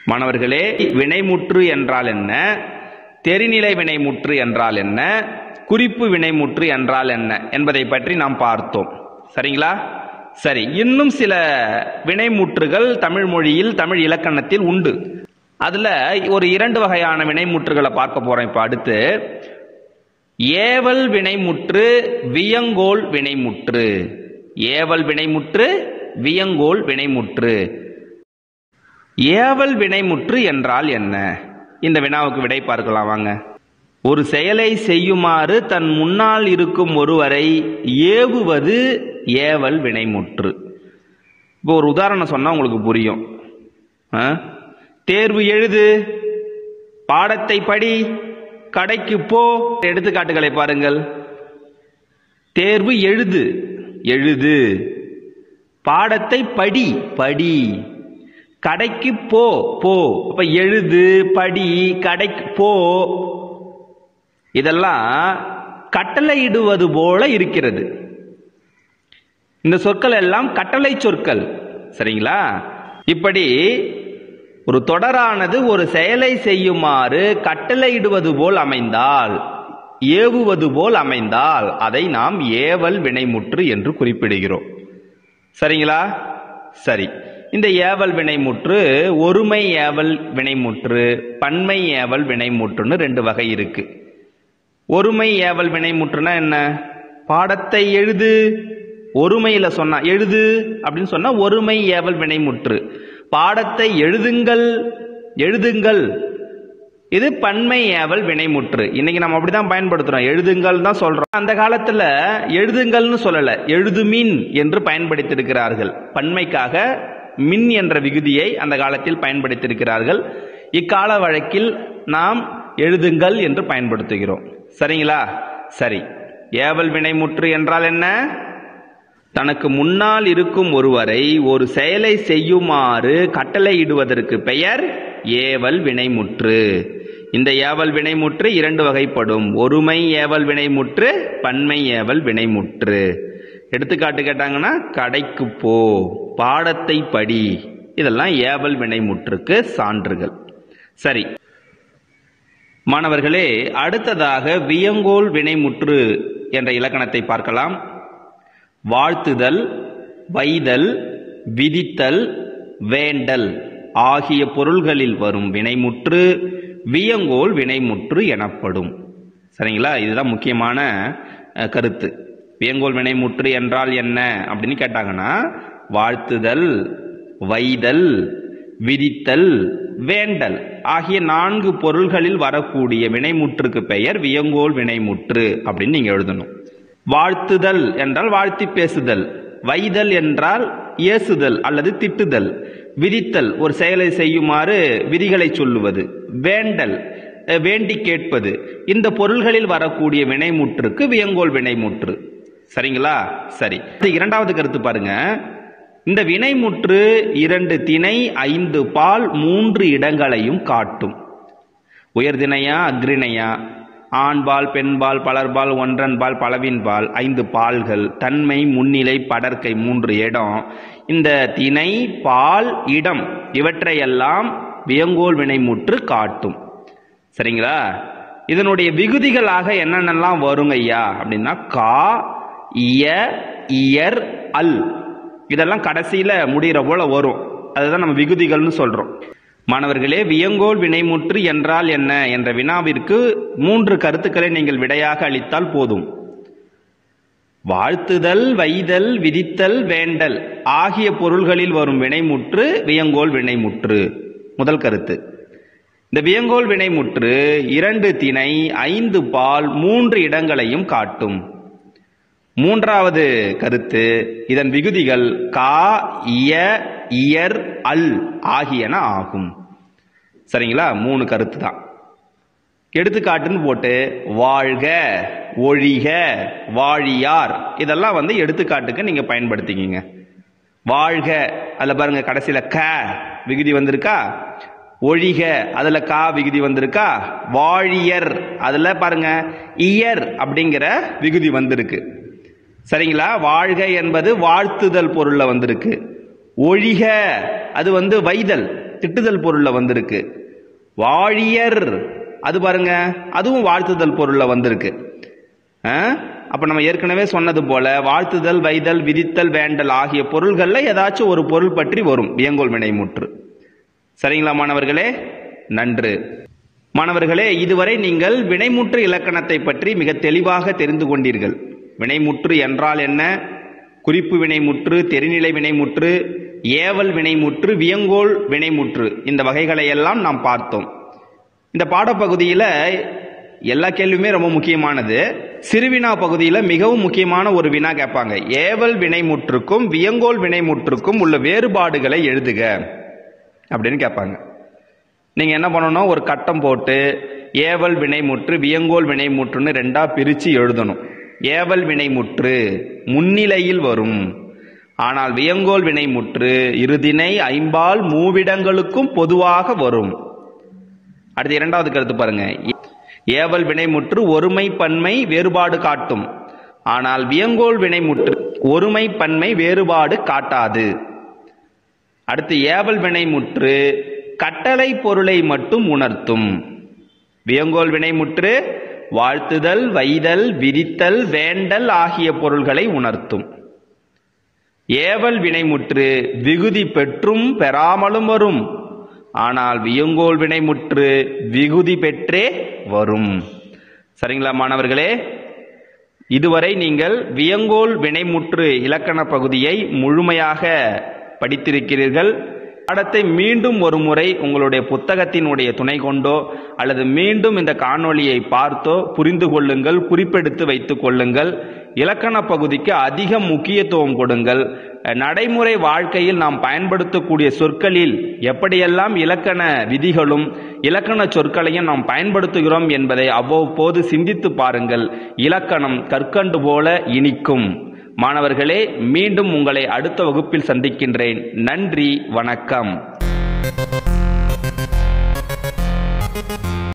மாணவர்களே வினைமுற்று என்றால் என்ன தெரிநிலை வினைமுற்று என்றால் என்ன குறிப்பு வினைமுற்று என்றால் என்ன என்பதை பற்றி நாம் பார்த்தோம் சரிங்களா சரி இன்னும் சில வினைமுற்றுகள் தமிழ் மொழியில் தமிழ் இலக்கணத்தில் உண்டு அதுல ஒரு இரண்டு வகையான வினைமுற்றுகளை பார்க்க போறோம் இப்ப அடுத்து ஏவல் வினைமுற்று வியங்கோல் வினைமுற்று ஏவல் வினைமுற்று வியங்கோல் வினைமுற்று ஏவல் வினைமுற்று என்றால் என்ன இந்த வினாவுக்கு விடை பார்க்கலாம் வாங்க ஒரு செயலை செய்யுமாறு தன் முன்னால் இருக்கும் ஒருவரை ஏவுவது ஏவல் வினைமுற்று இப்போ ஒரு உதாரணம் சொன்னா உங்களுக்கு புரியும் ஆ? தேர்வு எழுது பாடத்தை படி கடைக்கு போ எடுத்துக்காட்டுகளை பாருங்கள் தேர்வு எழுது எழுது பாடத்தை படி படி கடைக்கு போ போ அப்ப எழுது படி கடைக்கு போ இதெல்லாம் கட்டளையிடுவது போல இருக்கிறது இந்த சொற்கள் எல்லாம் கட்டளை சொற்கள் சரிங்களா இப்படி ஒரு தொடரானது ஒரு செயலை செய்யுமாறு கட்டளையிடுவது போல் அமைந்தால் ஏவுவது போல் அமைந்தால் அதை நாம் ஏவல் வினைமுற்று என்று குறிப்பிடுகிறோம் சரிங்களா சரி இந்த ஏவல் வினைமுற்று ஒருமை ஏவல் வினைமுற்று பன்மை ஏவல் வினைமுற்றுன்னு ரெண்டு வகை இருக்கு ஒருமை ஏவல் வினைமுற்றுனா என்ன பாடத்தை எழுது ஒருமையில சொன்னா எழுது அப்படின்னு சொன்னா ஒருமை ஏவல் வினைமுற்று பாடத்தை எழுதுங்கள் எழுதுங்கள் இது பன்மை ஏவல் வினைமுற்று இன்னைக்கு நம்ம அப்படிதான் பயன்படுத்துறோம் எழுதுங்கள் தான் சொல்றோம் அந்த காலத்துல எழுதுங்கள்னு சொல்லல எழுதுமின் என்று பயன்படுத்தியிருக்கிறார்கள் பன்மைக்காக மின் என்ற விகுதியை அந்த காலத்தில் பயன்படுத்தியிருக்கிறார்கள் இக்கால வழக்கில் நாம் எழுதுங்கள் என்று பயன்படுத்துகிறோம் சரிங்களா சரி ஏவல் வினைமுற்று என்றால் என்ன தனக்கு முன்னால் இருக்கும் ஒருவரை ஒரு செயலை செய்யுமாறு கட்டளையிடுவதற்கு பெயர் ஏவல் வினைமுற்று இந்த ஏவல் வினைமுற்று இரண்டு வகைப்படும் ஒருமை ஏவல் வினைமுற்று பன்மை ஏவல் வினைமுற்று எடுத்துக்காட்டு கேட்டாங்கன்னா கடைக்கு போ பாடத்தை படி இதெல்லாம் ஏவல் வினைமுற்றுக்கு சான்றுகள் சரி மாணவர்களே அடுத்ததாக வியங்கோல் வினைமுற்று என்ற இலக்கணத்தை பார்க்கலாம் வாழ்த்துதல் வைதல் விதித்தல் வேண்டல் ஆகிய பொருள்களில் வரும் வினைமுற்று வியங்கோல் வினைமுற்று எனப்படும் சரிங்களா இதுதான் முக்கியமான அஹ், கருத்து வியங்கோல் வினைமுற்று என்றால் என்ன அப்படின்னு கேட்டாங்கன்னா வாழ்த்துதல் வைதல் விதித்தல் வேண்டல் ஆகிய நான்கு பொருள்களில் வரக்கூடிய வினைமுற்றுக்கு பெயர் வியங்கோல் வினைமுற்று அப்படின்னு நீங்க எழுதணும் வாழ்த்துதல் என்றால் வாழ்த்தி பேசுதல் வைதல் என்றால் ஏசுதல் அல்லது திட்டுதல் விதித்தல் ஒரு செயலை செய்யுமாறு விதிகளை சொல்லுவது வேண்டல் அஹ், வேண்டி கேட்பது இந்த பொருள்களில் வரக்கூடிய வினைமுற்றுக்கு வியங்கோல் வினைமுற்று சரிங்களா சரி இது இரண்டாவது கருத்து பாருங்க இந்த வினைமுற்று இரண்டு திணை ஐந்து பால் மூன்று இடங்களையும் காட்டும் உயர்திணையா அக்ரிணையா ஆண்பால் பெண்பால் பலர்பால் ஒன்றன்பால் பலவின்பால் ஐந்து பால்கள் தன்மை முன்னிலை படர்க்கை மூன்று இடம் இந்த திணை பால் இடம் இவற்றையெல்லாம் வியங்கோல் வினைமுற்று காட்டும் சரிங்களா இதனுடைய விகுதிகளாக என்னென்னலாம் வருங்க ஐயா அப்படின்னா கா இய இயர் அல் இதெல்லாம் கடைசியில முடிகிற போல வரும் அதுதான் நம்ம விகுதிகள்னு சொல்றோம் மாணவர்களே வியங்கோல் வினைமுற்று என்றால் என்ன என்ற வினாவிற்கு மூன்று கருத்துக்களை நீங்கள் விடையாக அளித்தால் போதும் வாழ்த்துதல் வைதல் விதித்தல் வேண்டல் ஆகிய பொருள்களில் வரும் வினைமுற்று வியங்கோல் வினைமுற்று முதல் கருத்து இந்த வியங்கோல் வினைமுற்று இரண்டு திணை ஐந்து பால் மூன்று இடங்களையும் காட்டும் மூன்றாவது கருத்து இதன் விகுதிகள் கா இய இயர் அல் ஆகியன ஆகும் சரிங்களா மூணு கருத்து தான் எடுத்துக்காட்டுன்னு போட்டு வாழ்க ஒழிக வாழியார் இதெல்லாம் வந்து எடுத்துக்காட்டுக்கு நீங்க பயன்படுத்திக்கிங்க வாழ்க அதுல பாருங்க கடைசியில க விகுதி வந்திருக்கா ஒழிக அதுல கா விகுதி வந்திருக்கா வாழியர் அதுல பாருங்க இயர் அப்படிங்கிற விகுதி வந்திருக்கு சரிங்களா வாழ்க என்பது வாழ்த்துதல் பொருள்ல வந்திருக்கு ஒழிக அது வந்து வைதல் திட்டுதல் பொருள்ல வந்திருக்கு வாழியர் அது பாருங்க அதுவும் வாழ்த்துதல் பொருள்ல வந்திருக்கு ஆ? அப்ப நம்ம ஏற்கனவே சொன்னது போல வாழ்த்துதல் வைதல் விதித்தல் வேண்டல் ஆகிய பொருள்கள்ல ஏதாச்சும் ஒரு பொருள் பற்றி வரும் வியங்கோல் வினைமுற்று சரிங்களா மாணவர்களே நன்று மாணவர்களே இதுவரை நீங்கள் வினைமுற்று இலக்கணத்தை பற்றி மிக தெளிவாக தெரிந்து கொண்டீர்கள் வினைமுற்று என்றால் என்ன குறிப்பு வினைமுற்று தெரிநிலை வினைமுற்று ஏவல் வினைமுற்று வியங்கோல் வினைமுற்று இந்த வகைகளை எல்லாம் நாம் பார்த்தோம் இந்த பாடப்பகுதியில் எல்லா கேள்வியுமே ரொம்ப முக்கியமானது சிறுவினா பகுதியில் மிகவும் முக்கியமான ஒரு வினா கேட்பாங்க ஏவல் வினைமுற்றுக்கும் வியங்கோல் வினைமுற்றுக்கும் உள்ள வேறுபாடுகளை எழுதுக அப்படின்னு கேட்பாங்க நீங்கள் என்ன பண்ணணும் ஒரு கட்டம் போட்டு ஏவல் வினைமுற்று வியங்கோல் வினைமுற்றுன்னு ரெண்டா பிரித்து எழுதணும் ஏவல் வினைமுற்று முன்னிலையில் வரும் ஆனால் வியங்கோல் வினைமுற்று இருதினை ஐம்பால் மூவிடங்களுக்கும் பொதுவாக வரும் அடுத்து இரண்டாவது கருத்து பாருங்க ஏவல் வினைமுற்று ஒருமை பன்மை வேறுபாடு காட்டும் ஆனால் வியங்கோல் வினைமுற்று ஒருமை பன்மை வேறுபாடு காட்டாது அடுத்து ஏவல் வினைமுற்று கட்டளை பொருளை மட்டும் உணர்த்தும் வியங்கோல் வினைமுற்று வாழ்த்துதல் வைதல் விதித்தல் வேண்டல் ஆகிய பொருள்களை உணர்த்தும் ஏவல் வினைமுற்று விகுதி பெற்றும் பெறாமலும் வரும் ஆனால் வியங்கோல் வினைமுற்று விகுதி பெற்றே வரும் சரிங்களா மாணவர்களே இதுவரை நீங்கள் வியங்கோல் வினைமுற்று இலக்கண பகுதியை முழுமையாக படித்திருக்கிறீர்கள் பாடத்தை மீண்டும் ஒரு முறை உங்களுடைய புத்தகத்தினுடைய துணை கொண்டோ அல்லது மீண்டும் இந்த காணொளியை பார்த்தோ புரிந்து கொள்ளுங்கள் குறிப்பெடுத்து வைத்துக் கொள்ளுங்கள் இலக்கண பகுதிக்கு அதிக முக்கியத்துவம் கொடுங்கள் நடைமுறை வாழ்க்கையில் நாம் பயன்படுத்தக்கூடிய சொற்களில் எப்படியெல்லாம் இலக்கண விதிகளும் இலக்கண சொற்களையும் நாம் பயன்படுத்துகிறோம் என்பதை அவ்வப்போது சிந்தித்து பாருங்கள் இலக்கணம் கற்கண்டு போல இனிக்கும் மாணவர்களே மீண்டும் உங்களை அடுத்த வகுப்பில் சந்திக்கின்றேன் நன்றி வணக்கம்